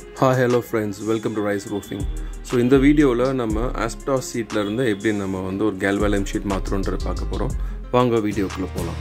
hi hello friends welcome to Rise Roofing so இந்த வீடியோவில் நம்ம ஆஸ்ப்டாஸ் சீட்டில் இருந்து எப்படி நம்ம வந்து ஒரு கேல்வேலம் ஷீட் மாற்றுறோன்றது பார்க்க போகிறோம் வாங்க வீடியோக்குள்ளே போகலாம்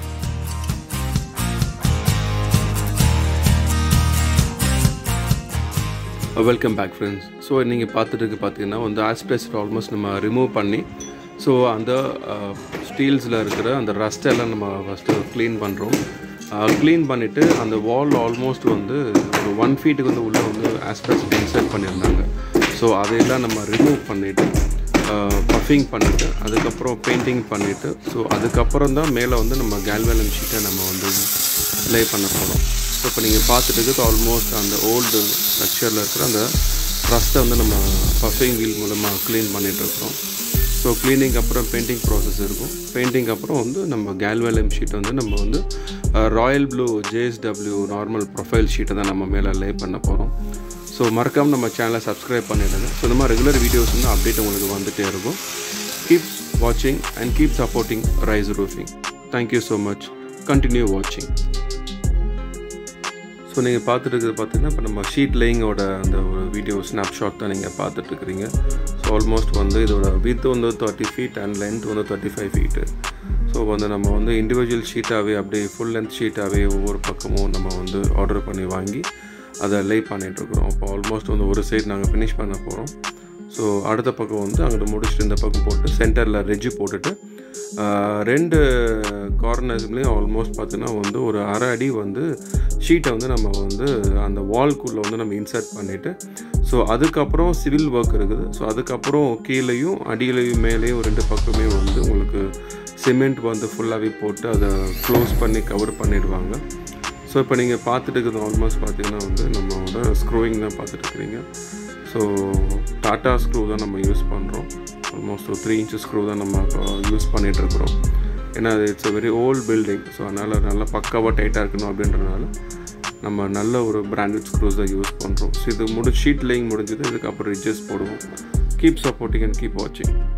வெல்கம் பேக் ஃப்ரெண்ட்ஸ் ஸோ நீங்கள் பார்த்துட்டு பார்த்தீங்கன்னா வந்து ஆஸ்பெஸ்ட் ஆல்மோஸ்ட் நம்ம ரிமூவ் பண்ணி ஸோ அந்த ஸ்டீல்ஸில் இருக்கிற அந்த ரஸ்ட் எல்லாம் நம்ம ஃபஸ்ட்டு க்ளீன் பண்ணுறோம் க்ளீன் பண்ணிவிட்டு அந்த வால் ஆல்மோஸ்ட் வந்து ஒரு ஒன் ஃபீட்டுக்கு வந்து உள்ளே வந்து ஆஸ்பெஸ்ட் இன்சர்ட் பண்ணியிருந்தாங்க ஸோ அதையெல்லாம் நம்ம ரிமூவ் பண்ணிவிட்டு பஃபிங் பண்ணிவிட்டு அதுக்கப்புறம் பெயிண்டிங் பண்ணிவிட்டு ஸோ அதுக்கப்புறம் தான் மேலே வந்து நம்ம கேல்வேலம் ஷீட்டை நம்ம வந்து லே பண்ண போகிறோம் ஸோ இப்போ நீங்கள் பார்த்துட்டு இருக்கிறது ஆல்மோஸ்ட் அந்த ஓல்டு ஸ்ட்ரக்சரில் இருக்கிற அந்த ரஸ்ட்டை வந்து நம்ம பஃபிங் வீல் மூலமாக க்ளீன் பண்ணிகிட்ருக்கோம் ஸோ க்ளீனிங் அப்புறம் பெயிண்டிங் ப்ராசஸ் இருக்கும் பெயிண்டிங் அப்புறம் வந்து நம்ம கேல்வேலம் ஷீட் வந்து நம்ம வந்து royal blue JSW normal profile ஷீட்டை தான் நம்ம மேலே லே பண்ண போகிறோம் ஸோ மறக்காமல் நம்ம சேனலை சப்ஸ்கிரைப் பண்ணிடுங்க ஸோ இந்த மாதிரி ரெகுலர் வீடியோஸ் வந்து அப்டேட் உங்களுக்கு வந்துகிட்டே இருக்கும் கீப் வாட்சிங் and keep supporting rice roofing thank you so much continue வாட்சிங் ஸோ நீங்கள் பார்த்துட்டு இருக்கிறது பார்த்தீங்கன்னா இப்போ நம்ம ஷீட் லேயிங்கோட அந்த ஒரு வீடியோ ஸ்னாப்ஷாட் தான் நீங்கள் பார்த்துட்ருக்குறீங்க ஸோ ஆல்மோஸ்ட் வந்து இதோட வித் வந்து தேர்ட்டி ஃபீட் அண்ட் லென்த் வந்து தேர்ட்டி ஃபைவ் ஃபீட்டு ஸோ வந்து நம்ம வந்து இண்டிவிஜுவல் ஷீட்டாகவே அப்படியே ஃபுல் லென்த் ஷீட்டாகவே ஒவ்வொரு பக்கமும் நம்ம வந்து ஆர்டர் பண்ணி வாங்கி அதை லே பண்ணிகிட்ருக்குறோம் அப்போ ஆல்மோஸ்ட் வந்து ஒரு சைடு நாங்கள் ஃபினிஷ் பண்ண போகிறோம் ஸோ அடுத்த பக்கம் வந்து அங்கிட்டு முடிச்சுட்டு இந்த பக்கம் போட்டு சென்டரில் ரெஜ்ஜு போட்டுட்டு ரெண்டு கார்னர்ஸ்லேயும் ஆல்மோஸ்ட் பார்த்தீங்கன்னா வந்து ஒரு அரை அடி வந்து ஷீட்டை வந்து நம்ம வந்து அந்த வால்குள்ளே வந்து நம்ம இன்சர்ட் பண்ணிவிட்டு ஸோ அதுக்கப்புறம் சிவில் ஒர்க் இருக்குது ஸோ அதுக்கப்புறம் கீழேயும் அடியிலையும் மேலேயும் ரெண்டு பக்கமே வந்து உங்களுக்கு சிமெண்ட் வந்து ஃபுல்லாகவே போட்டு அதை க்ளோஸ் பண்ணி கவர் பண்ணிடுவாங்க ஸோ இப்போ நீங்கள் பார்த்துட்டு இருக்கிறது ஆல்மோஸ்ட் பார்த்தீங்கன்னா வந்து நம்மளோட ஸ்க்ரூவிங் தான் பார்த்துட்டு இருக்கிறீங்க ஸோ டாட்டா ஸ்க்ரூ தான் நம்ம யூஸ் பண்ணுறோம் ஆல்மோஸ்ட் ஒரு த்ரீ இன்ச்சு ஸ்க்ரூ தான் நம்ம யூஸ் பண்ணிகிட்ருக்குறோம் ஏன்னா அது it's a very old building so அதனால் நல்லா பக்காவாக டைட்டாக இருக்கணும் அப்படின்றனால நம்ம நல்ல ஒரு பிராண்டட் ஸ்க்ரூஸ் தான் யூஸ் பண்ணுறோம் ஸோ இது முடி ஷீட் லேயிங் முடிஞ்சது இதுக்கப்புறம் ரிஜஸ் போடுவோம் கீப் சப்போர்ட்டிங் அண்ட் கீப் வாட்சிங்